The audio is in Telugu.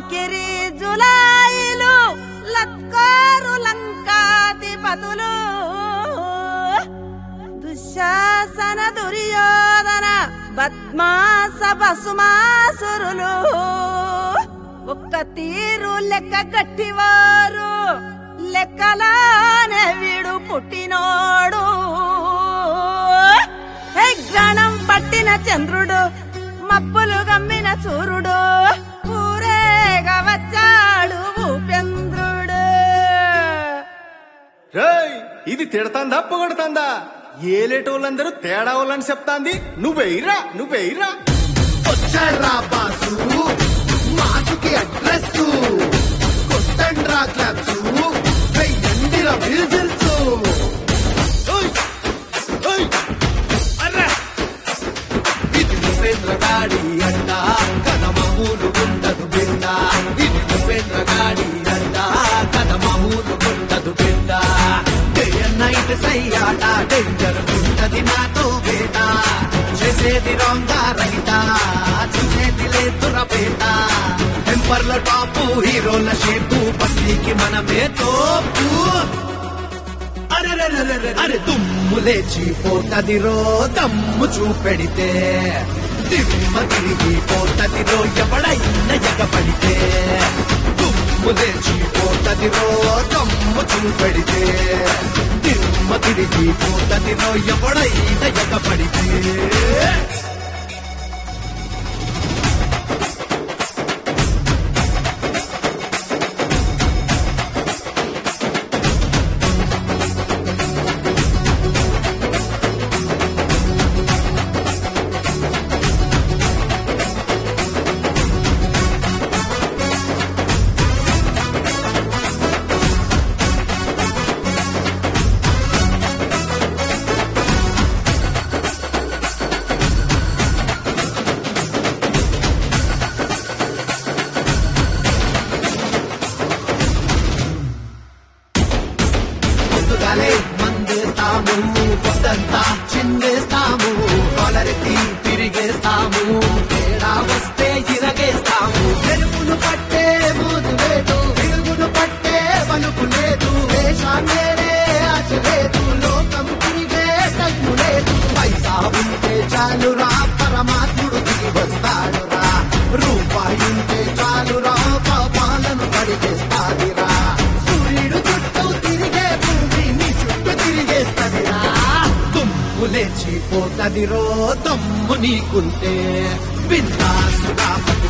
పోకిరి జులాయిలు లత్కారు లంకాధిపతులు దుశ్శాసన దుర్యోధన పద్మాస బసుమాసురులు ఒక్క తీరు లెక్క గట్టివారు లెక్కలానే వీడు పుట్టినోడు హే గ్రహణం పట్టిన చంద్రుడు మబ్బులు గమ్మిన సూర్యుడు ఊరేగా వచ్చాడు భూపేంద్రుడు రేయ్ ఇది తిడతాందా పొగడుతాందా ఏలేటోళ్ళందరూ తేడా వాళ్ళని చెప్తాంది నువ్వెయ్యరా నువ్వెయ్యరా వచ్చాడ్రా బాసు మాసుకి అడ్రస్ కొట్టండ్రా క్లాప్స్ వెయ్యండిరా విజిల్స్ ఓయ్! ఓయ్! అర్రా! ఇది ఉపేంద్ర గాడి అంట కథ మామూలు ఉండదు బిడ్డ ఇది ఉపేంద్ర గాడి అంట కథ మామూలు ఉండదు బిడ్డ డే అండ్ నైట్ సయ్యాట డేంజర్ ఉంటది నాతో బేట చేసేది రాంగా రైట చూసేది లేదురా బేట టెంపర్ల టాపు హీరోల షేపు బస్తీకి మనమే తోపు అరెరెరెరెరె. అరే దుమ్ము లేచిపోతదిరో దమ్ము చూపెడితే దిమ్మ తిరిగి పోతదిరో ఎవడైనా ఎగబడితే దుమ్ము లేచిపోతదిరో దమ్ము చూపెడితే దిమ్మ తిరిగి పోతదిరో ఎవడైనా ఎగబడితే పొద్దుగాలే మందేస్తాము పొద్దంతా చిందేస్తాము కాలరెత్తి తిరిగేస్తాము తేడా వస్తే ఇరగేస్తాము వెలుగును పట్టే మోజు లేదు వెలుగును పట్టే వలుపు లేదు వేషాన్నేనే ఆశ లేదు లోకం తిరిగే తగ్గు లేదు పైసా ఉంటే చాలురా పరమాత్ముడు దిగి వస్తాడురా రూపాయి ఉంటే చాలురా పాపాలను కడిగేస్తాదిరా సూర్యుడు చుట్టూ తిరిగే భూమి నీ చుట్టూ తిరిగేస్తదిరా దుమ్ము లేచిపోతదిరో దమ్ము నీకుంటే బిందాసుగా